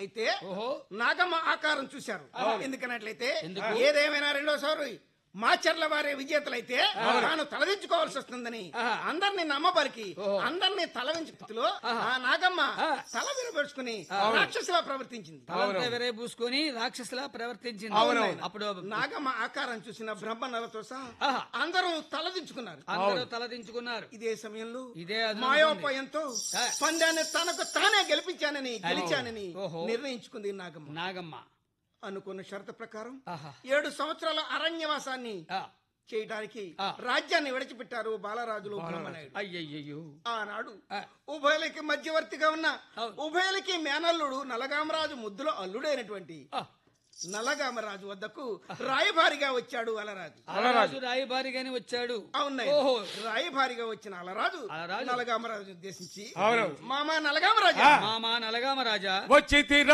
అయితే ఓహో నాగమ్మ ఆకారం చూశారు ఎందుకన్నట్లయితే ఎందుకు? ఏదేమైనా రెండోసారి మాచర్ల వారే విజేతలైతే తాను తలదించుకోవాల్సి వస్తుందని ఆహా. అందరిని నమ్మబలికి ఓహో. అందరిని తలవించులో ఆ నాగమ్మ ఆ. తల విరబెడుచుకుని రాక్షసులా ప్రవర్తించింది తలంతా వెరే పూసుకొని రాక్షసులా ప్రవర్తించింది అవునవును. అప్పుడు నాగమ్మ ఆకారం చూసిన బ్రహ్మనలతో సహా ఆహా. అందరూ తలదించుకున్నారు అందరూ తలదించుకున్నారు ఇదే సమయంలో ఇదే అదృష్టం మాయోపాయంతో ఆ. పందాన్ని తనకు తానే గెలిపించానని గెలిచానని ఓహో. నిర్ణయించుకుంది నాగమ్మ నాగమ్మ అనుకున్న షరతు ప్రకారం ఆహా ఏడు సంవత్సరాల అరణ్యవాసాన్ని ఆ, చేయడానికి ఆ. రాజ్యాన్ని విడిచిపెట్టారు బాలరాజులు బ్రహ్మనాయుడు అయ్యయ్యయ్యో ఆనాడు ఆ. ఉభయలకి మధ్యవర్తిగా ఉన్న అవును. ఉభయలకి మేనల్లుడు నలగామరాజు ముద్దులో అల్లుడైనటువంటి ఆ, నలగామరాజు వద్దకు రాయభారిగా వచ్చాడు అలరాజు అలరాజు రాయబారిగానే వచ్చాడు అవునాయి ఓహో రాయభారిగా వచ్చిన అలరాజు అలరాజు. నలగామరాజు ఉద్దేశించి అవును. మామ నలగామరాజు మామా నలగామ రాజా వచ్చి తీర